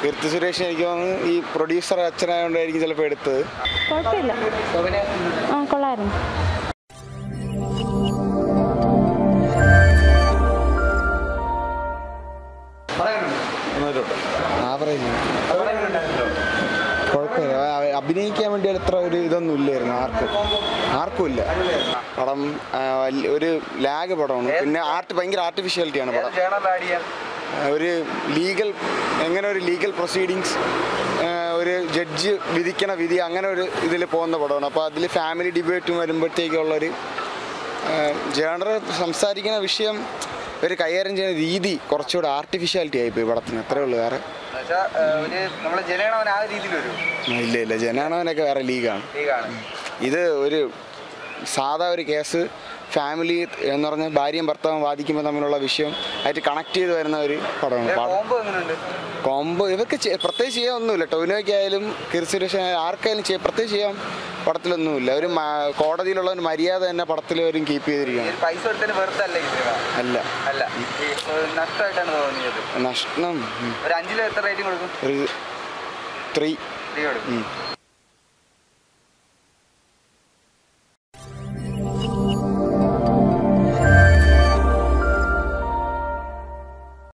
കീർത്തി സുരേഷ് എനിക്ക് തോന്നുന്നു ഈ പ്രൊഡ്യൂസർ അച്ഛനായതുകൊണ്ടായിരിക്കും ചിലപ്പോൾ എടുത്തത് കുഴപ്പമില്ല ആ കൊള്ളായിരുന്നു ആവറേജ് കുഴപ്പമില്ല അ- അഭിനയിക്കാൻ വേണ്ടി അത്ര ഒരു ഇതൊന്നും ഇല്ലായിരുന്നു ആർക്കും ആർക്കും ഇല്ല പടം ആ, വലിയ- ഒരു ലാഗ് പടമാണ് പിന്നെ ആർട്ട് ഭയങ്കര ആർട്ടിഫിഷ്യാലിറ്റിയാണ് പടം ആ, ഒരു ലീഗൽ എങ്ങനെ ഒരു ലീഗൽ പ്രൊസീഡിങ്സ് ഒരു ജഡ്ജ് വിധിക്കണ വിധി അങ്ങനെ ഒരു ഇതിൽ പോകുന്ന പടമാണ് അപ്പോൾ അതിൽ ഫാമിലി ഡിബേറ്റും വരുമ്പോഴത്തേക്കുള്ളൊരു ജേണർ സംസാരിക്കുന്ന വിഷയം ഒരു കൈകാര്യം ചെയ്യുന്ന രീതി കുറച്ചുകൂടെ ആർട്ടിഫിഷ്യാലിറ്റി ആയിപ്പോയി പടത്തിന് അത്രേ ഉള്ളൂ വേറെ ഒരു നമ്മളെ ജനഗണമന ആ രീതിയിൽ വരും ഇല്ല ഇല്ല ജനാണവനൊക്കെ വേറെ ലീഗാണ് ലീഗാണ് ഇത് ഒരു സാധാ ഒരു കേസ് ഫാമിലി എന്ന് പറഞ്ഞാൽ ഭാര്യയും ഭർത്താവും വാദിക്കുമ്പോൾ തമ്മിലുള്ള വിഷയം ആയിട്ട് കണക്ട് ചെയ്ത് വരുന്ന ഒരു പടമാണ് പടം കോമ്പോ എങ്ങനെയുണ്ട് കോംബോ ഇവർക്ക് ചെ- പ്രത്യേകിച്ച് ചെയ്യാൻ ഒന്നുമില്ല ടൊവിനോയ്ക്കായാലും കിർസുരേഷ് ആർക്കായാലും ചെയ്യാൻ പ്രത്യേകിച്ച് ചെയ്യാൻ പടത്തിലൊന്നുമില്ല ഒരു മ- കോടതിയിലുള്ള ഒരു മര്യാദ തന്നെ പടത്തിൽ അവരും കീപ്പ് ഈ ചെയ്തിരിക്കുകയാണ് ഒരു പൈസ എടുത്തതിന് വെറുതെ അല്ല ഈ സിനിമ അല്ല അല്ല ഈ ഒരു നഷ്ടമായിട്ടാണ് തോന്നിയത് നഷ്ടം ഉം. ഒരു അഞ്ചില് എത്ര റേറ്റിംഗ് കൊടുക്കും ഒരു ത്രീ ത്രീ കൊടുക്കും